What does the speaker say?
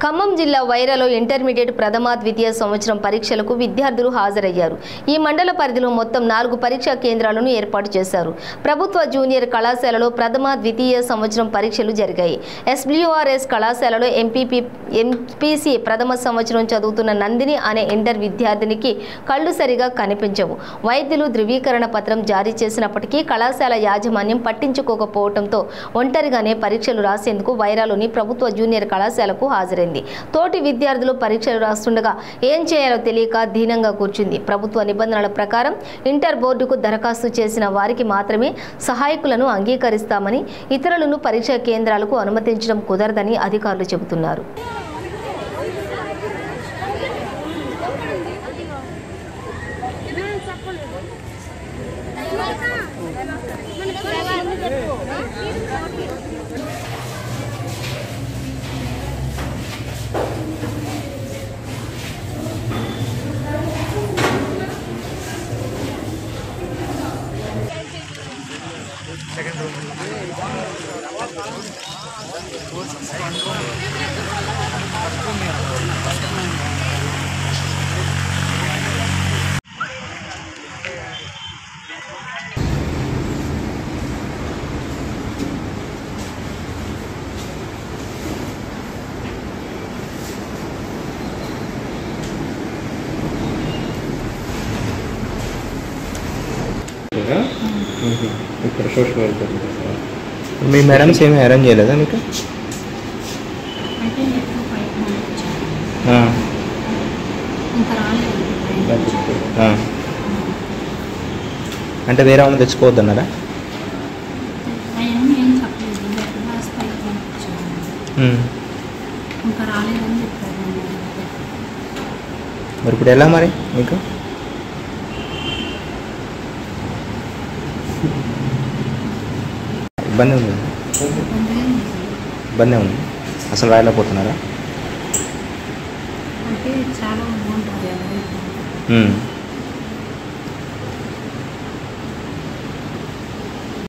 ఖమ్మం జిల్లా వైరాలో ఇంటర్మీడియట్ ప్రథమ ద్వితీయ సంవత్సరం పరీక్షలకు విద్యార్థులు హాజరయ్యారు ఈ మండల పరిధిలో మొత్తం నాలుగు పరీక్షా కేంద్రాలను ఏర్పాటు చేశారు ప్రభుత్వ జూనియర్ కళాశాలలో ప్రథమ ద్వితీయ సంవత్సరం పరీక్షలు జరిగాయి ఎస్బ్ల్యూఆర్ఎస్ కళాశాలలో ఎంపీపీ ఎంపీసీ ప్రథమ సంవత్సరం చదువుతున్న నందిని అనే ఇంటర్ విద్యార్థినికి కళ్ళు సరిగా కనిపించవు వైద్యులు ధృవీకరణ పత్రం జారీ చేసినప్పటికీ కళాశాల యాజమాన్యం పట్టించుకోకపోవడంతో ఒంటరిగానే పరీక్షలు రాసేందుకు వైరాలోని ప్రభుత్వ జూనియర్ కళాశాలకు హాజరైంది తోటి విద్యార్థులు పరీక్షలు రాస్తుండగా ఏం చేయాలో తెలియక దీనంగా కూర్చుంది ప్రభుత్వ నిబంధనల ప్రకారం ఇంటర్ బోర్డుకు దరఖాస్తు చేసిన వారికి మాత్రమే సహాయకులను అంగీకరిస్తామని ఇతరులను పరీక్షా కేంద్రాలకు అనుమతించడం కుదరదని అధికారులు చెబుతున్నారు ఇంకా? మ్మ్. ఇక్కడ సోషల్ వెల్ఫేర్ చేస్తారా? మీ మేడమ్స్ ఏమీ అరేంజ్ చేయలేదా మీకు అంటే ఎక్కువ బయట పంపించాను ఆ, ఇంకా రాలేదు బయట నుంచి. ఆ. అంటే వేరే వాళ్ళని తెచ్చుకోవద్దన్నారా అవన్నీ ఏం చెప్పలేదు లెటర్ రాసి పైకి పంపించాను మ్మ్. ఇంకా రాలేదని చెప్పారు మరి ఇప్పుడు ఎలా మరి మీకు ఇబ్బంది ఉంది ఇబ్బంది ఉంది అసలు రాయలేకపోతున్నారా అంటే చాలా బాగుంటుంది మ్మ్.